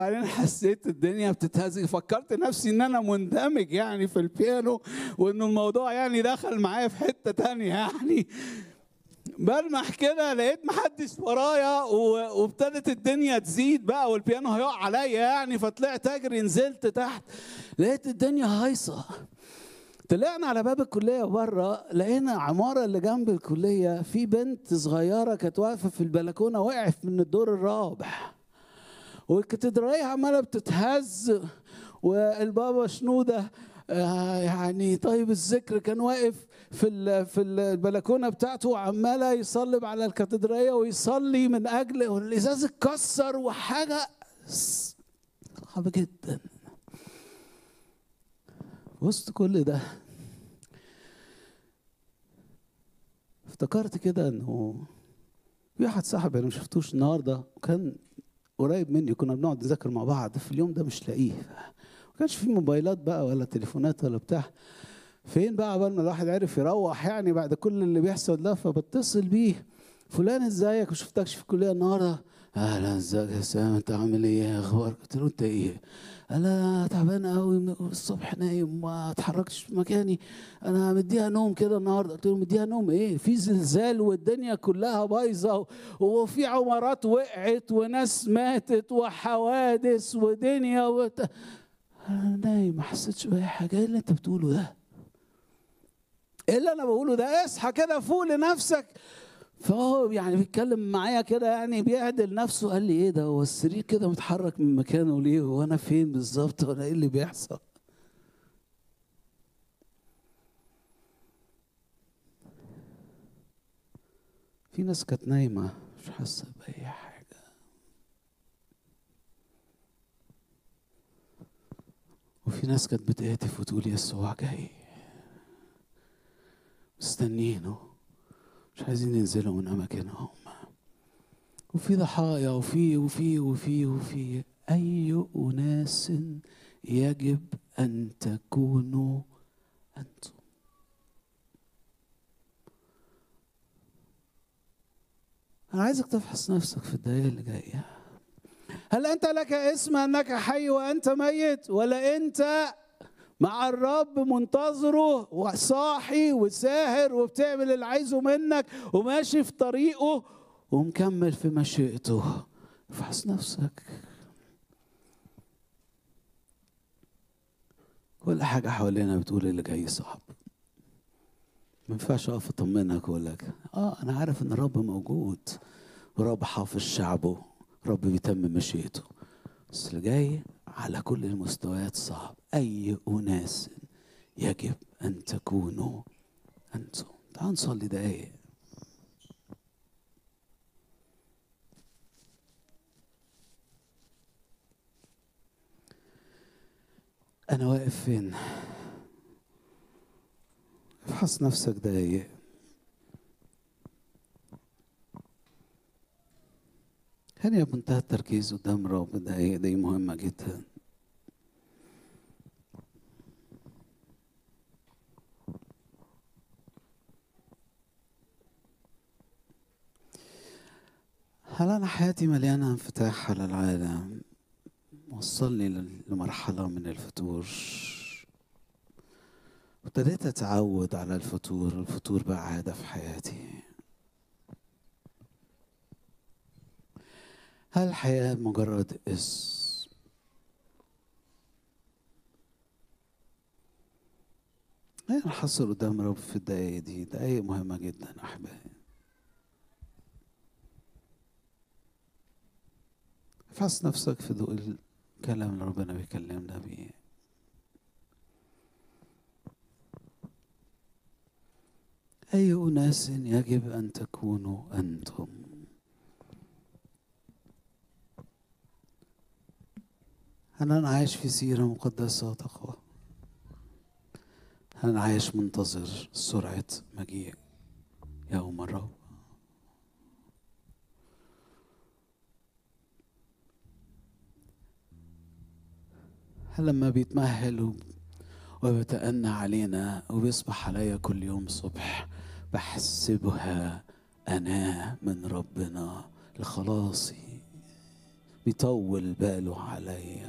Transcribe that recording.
بعدين حسيت الدنيا بتتهز فكرت نفسي ان انا مندمج يعني في البيانو وان الموضوع يعني دخل معايا في حته تانية يعني بلمح كده لقيت محدش ورايا و- وابتدت الدنيا تزيد بقى والبيانو هيقع عليا يعني فطلعت اجري نزلت تحت لقيت الدنيا هايصه طلعنا على باب الكليه بره لقينا عماره اللي جنب الكليه في بنت صغيره كانت واقفه في البلكونه وقعت من الدور الرابع والكاتدرائيه عماله بتتهز والبابا شنوده آه، يعني طيب الذكر كان واقف في ال- في البلكونه بتاعته وعماله يصلب على الكاتدرائيه ويصلي من اجل والازاز اتكسر وحاجه صعبه جدا وسط كل ده افتكرت كده انه في واحد صاحبي انا ما شفتوش النهارده وكان قريب مني كنا بنقعد نذاكر مع بعض في اليوم ده مش لاقيه ما كانش في موبايلات بقى ولا تليفونات ولا بتاع فين بقى قبل ما الواحد عرف يروح يعني بعد كل اللي بيحصل ده فبتصل بيه فلان ازيك ما شفتكش في الكليه النهارده اهلا ازيك يا سام انت عامل ايه إيه اخبارك قلت له انت ايه قال انا تعبان قوي من الصبح نايم ما اتحركتش في مكاني انا مديها نوم كده النهارده قلت له مديها نوم ايه في زلزال والدنيا كلها بايظه وفي عمارات وقعت وناس ماتت وحوادث ودنيا وت... انا نايم ما حسيتش باي حاجه ايه اللي انت بتقوله ده ايه اللي انا بقوله ده اصحى كده فوق لنفسك فهو يعني بيتكلم معايا كده يعني بيعدل نفسه قال لي ايه ده هو السرير كده متحرك من مكانه ليه وانا فين بالظبط ولا ايه اللي بيحصل في ناس كانت نايمة مش حاسة بأي حاجة وفي ناس كانت بتهتف وتقول يسوع جاي مستنينه مش عايزين ينزلوا من أماكنهم وفي ضحايا وفي وفي وفي وفي أي أناس يجب أن تكونوا أنتم أنا عايزك تفحص نفسك في الدقايق اللي جاية هل أنت لك اسم أنك حي وأنت ميت ولا أنت مع الرب منتظره وصاحي وساهر وبتعمل اللي عايزه منك وماشي في طريقه ومكمل في مشيئته افحص نفسك كل حاجة حوالينا بتقول اللي جاي صعب ما ينفعش اقف اطمنك واقول لك اه انا عارف ان الرب موجود ورب حافظ شعبه رب بيتم مشيئته بس اللي جاي على كل المستويات صعب اي اناس يجب ان تكونوا انتم تعالوا نصلي دقايق انا واقف فين افحص نفسك دقايق هل بمنتهى التركيز قدام رب دقايق دي مهمة جدا هل أنا حياتي مليانة انفتاح على العالم وصلني لل- لمرحلة من الفتور ابتديت أتعود على الفتور الفتور بقى عادة في حياتي هل الحياة مجرد اسم أنا حصل قدام رب في الدقايق دي دقايق مهمة جدا أحبائي افحص نفسك في ضوء الكلام اللي ربنا بيكلمنا بيه أي أناس يجب أن تكونوا أنتم هل أنا عايش في سيرة مقدسة وتقوى هل أنا عايش منتظر سرعة مجيء يوم الرب هل لما بيتمهل وب- وبيتأنى علينا وبيصبح عليا كل يوم صبح بحسبها أنا من ربنا لخلاصي بيطول باله عليا